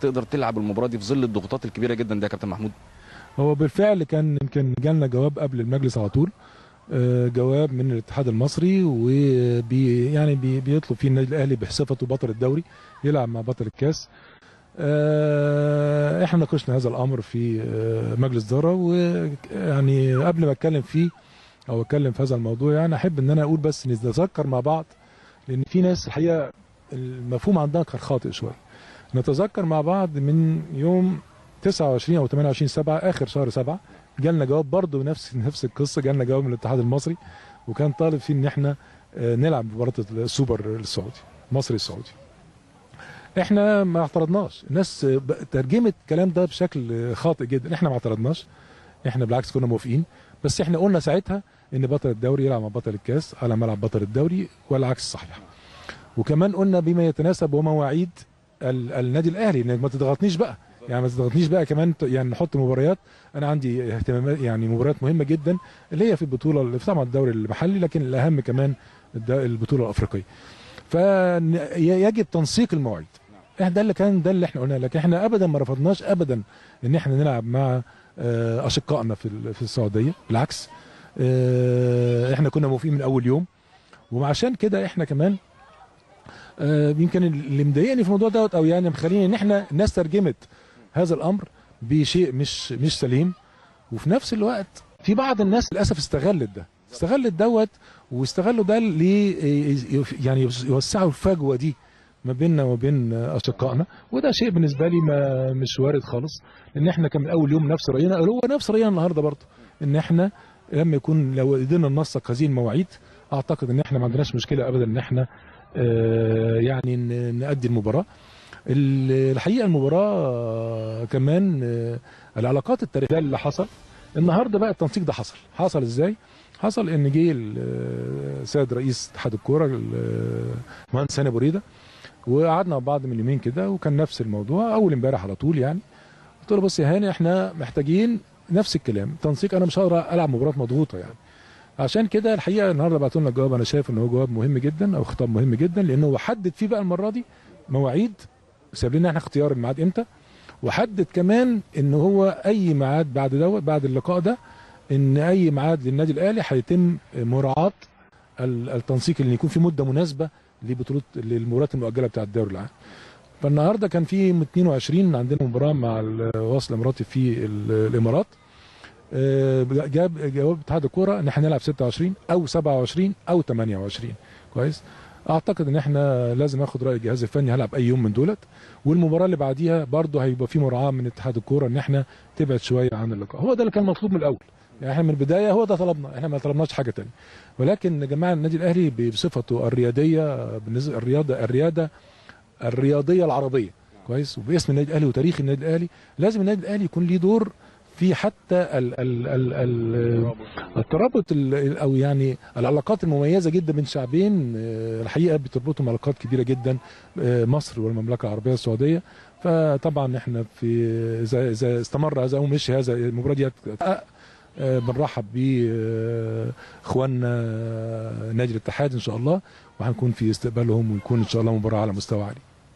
تقدر تلعب المباراه دي في ظل الضغوطات الكبيره جدا ده يا كابتن محمود هو بالفعل كان يمكن جالنا جواب قبل المجلس على طول آه، جواب من الاتحاد المصري وبي يعني بي بيطلب فيه النادي الاهلي بصفته بطل الدوري يلعب مع بطل الكاس آه، احنا ناقشنا هذا الامر في آه، مجلس اداره ويعني قبل ما اتكلم فيه او اتكلم في هذا الموضوع يعني احب ان انا اقول بس نتذكر مع بعض لان في ناس الحقيقه المفهوم عندها كان خاطئ شويه نتذكر مع بعض من يوم 29 او 28 7 اخر شهر 7 جالنا جواب برضه نفس نفس القصه جالنا جواب من الاتحاد المصري وكان طالب فيه ان احنا آه، نلعب مباراه السوبر السعودي المصري السعودي احنا ما اعترضناش الناس آه، ب- ترجمت الكلام ده بشكل آه، خاطئ جدا احنا ما اعترضناش احنا بالعكس كنا موافقين بس احنا قلنا ساعتها ان بطل الدوري يلعب مع بطل الكاس على ملعب بطل الدوري والعكس صحيح وكمان قلنا بما يتناسب ومواعيد ال- النادي الاهلي انك ما تضغطنيش بقى يعني ما تضغطنيش بقى كمان ت- يعني نحط مباريات انا عندي اهتمامات يعني مباريات مهمه جدا اللي هي في البطوله اللي في طبعا الدوري المحلي لكن الاهم كمان الد- البطوله الافريقيه فيجب تنسيق المواعيد احنا ده اللي كان ده اللي احنا قلناه لكن احنا ابدا ما رفضناش ابدا ان احنا نلعب مع آه، اشقائنا في ال- في السعوديه بالعكس آه، احنا كنا موافقين من اول يوم وعشان كده احنا كمان آه، يمكن اللي مضايقني في الموضوع دوت او يعني مخليني ان احنا الناس ترجمت هذا الامر بشيء مش مش سليم وفي نفس الوقت في بعض الناس للاسف استغلت ده استغلت دوت واستغلوا ده ل يعني يوسعوا الفجوه دي ما بيننا وما بين اشقائنا وده شيء بالنسبه لي ما مش وارد خالص لان احنا كان من اول يوم نفس راينا هو نفس راينا النهارده برضه ان احنا لما يكون لو قدرنا ننسق هذه المواعيد اعتقد ان احنا ما عندناش مشكله ابدا ان احنا آه، يعني ن- نأدي المباراه ال- الحقيقه المباراه آه، كمان آه، العلاقات التاريخيه اللي حصل النهارده بقى التنسيق ده حصل حصل ازاي حصل ان جه السيد رئيس اتحاد الكوره ال- المهندس هاني بريده وقعدنا مع بعض من يومين كده وكان نفس الموضوع اول امبارح على طول يعني قلت له بص يا هاني احنا محتاجين نفس الكلام تنسيق انا مش هقدر العب مباراه مضغوطه يعني عشان كده الحقيقه النهارده بعتوا لنا جواب انا شايف ان هو جواب مهم جدا او خطاب مهم جدا لانه هو حدد فيه بقى المره دي مواعيد ساب لنا احنا اختيار الميعاد امتى وحدد كمان ان هو اي ميعاد بعد دوت بعد اللقاء ده ان اي ميعاد للنادي الاهلي هيتم مراعاه ال- التنسيق اللي يكون في مده مناسبه لبطوله للمباريات المؤجله بتاع الدوري العام فالنهارده كان في 22 عندنا مباراه مع الوصل الاماراتي في ال- الامارات آه، جاب جواب اتحاد الكوره ان احنا نلعب 26 او 27 او 28 كويس اعتقد ان احنا لازم ناخد راي الجهاز الفني هلعب اي يوم من دولت والمباراه اللي بعديها برضه هيبقى في مراعاه من اتحاد الكوره ان احنا تبعد شويه عن اللقاء هو ده اللي كان مطلوب من الاول يعني احنا من البدايه هو ده طلبنا احنا ما طلبناش حاجه تانية ولكن يا جماعه النادي الاهلي بصفته الرياديه بالنسبه الرياضه الرياده الرياضيه العربيه كويس وباسم النادي الاهلي وتاريخ النادي الاهلي لازم النادي الاهلي يكون ليه دور في حتى ال ال ال ال الترابط ال- او يعني العلاقات المميزه جدا بين شعبين آه، الحقيقه بتربطهم علاقات كبيره جدا آه، مصر والمملكه العربيه السعوديه فطبعا احنا في اذا اذا استمر هذا او مشي هذا المباراه دي هتتحقق آه، بنرحب باخواننا نادي الاتحاد ان شاء الله وهنكون في استقبالهم ويكون ان شاء الله مباراه على مستوى عالي